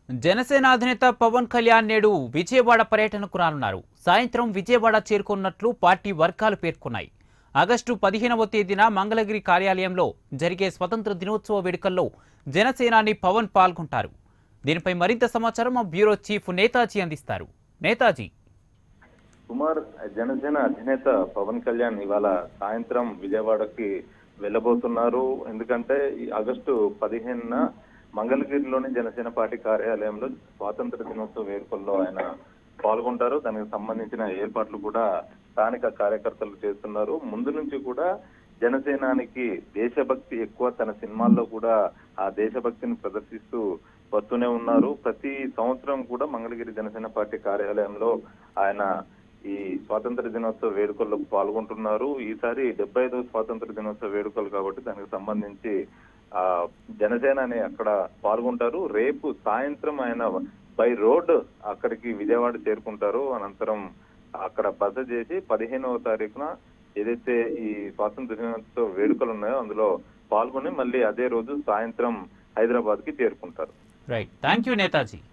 జనసేన అధినేత పవన్ కళ్యాణ్ నేడు విజయవాడ పర్యటనకు రానున్నారు సాయంత్రం విజయవాడ చేరుకున్నట్లు పార్టీ వర్గాలు పేర్కొన్నాయి ఆగస్టు పదిహేనవ తేదీన మంగళగిరి కార్యాలయంలో జరిగే స్వతంత్ర దినోత్సవ వేడుకల్లో జనసేనాని పవన్ పాల్గొంటారు దీనిపై మరింత సమాచారం మా బ్యూరో చీఫ్ నేతాజీ అందిస్తారు నేతాజీ కుమార్ జనసేన అధినేత పవన్ కళ్యాణ్ ఇవాళ సాయంత్రం విజయవాడకి వెళ్ళబోతున్నారు ఎందుకంటే ఈ ఆగస్టు పదిహేనున మంగళగిరిలోని జనసేన పార్టీ కార్యాలయంలో స్వాతంత్ర దినోత్సవ వేడుకల్లో ఆయన పాల్గొంటారు దానికి సంబంధించిన ఏర్పాట్లు కూడా స్థానిక కార్యకర్తలు చేస్తున్నారు ముందు నుంచి కూడా జనసేనానికి దేశభక్తి ఎక్కువ తన సినిమాల్లో కూడా ఆ దేశభక్తిని ప్రదర్శిస్తూ వస్తూనే ఉన్నారు ప్రతి సంవత్సరం కూడా మంగళగిరి జనసేన పార్టీ కార్యాలయంలో ఆయన ఈ స్వాతంత్ర దినోత్సవ వేడుకల్లో పాల్గొంటున్నారు ఈసారి డెబ్బై ఐదవ స్వాతంత్ర దినోత్సవ వేడుకలు కాబట్టి దానికి సంబంధించి ఆ జనసేన అని అక్కడ పాల్గొంటారు రేపు సాయంత్రం ఆయన బై రోడ్ అక్కడికి విజయవాడ చేరుకుంటారు అనంతరం అక్కడ బస చేసి పదిహేనవ తారీఖున ఏదైతే ఈ స్వాతంత్ర దినోత్సవ వేడుకలు ఉన్నాయో అందులో పాల్గొని మళ్ళీ అదే రోజు సాయంత్రం హైదరాబాద్ కి చేరుకుంటారు రైట్ థ్యాంక్ యూ నేతాజీ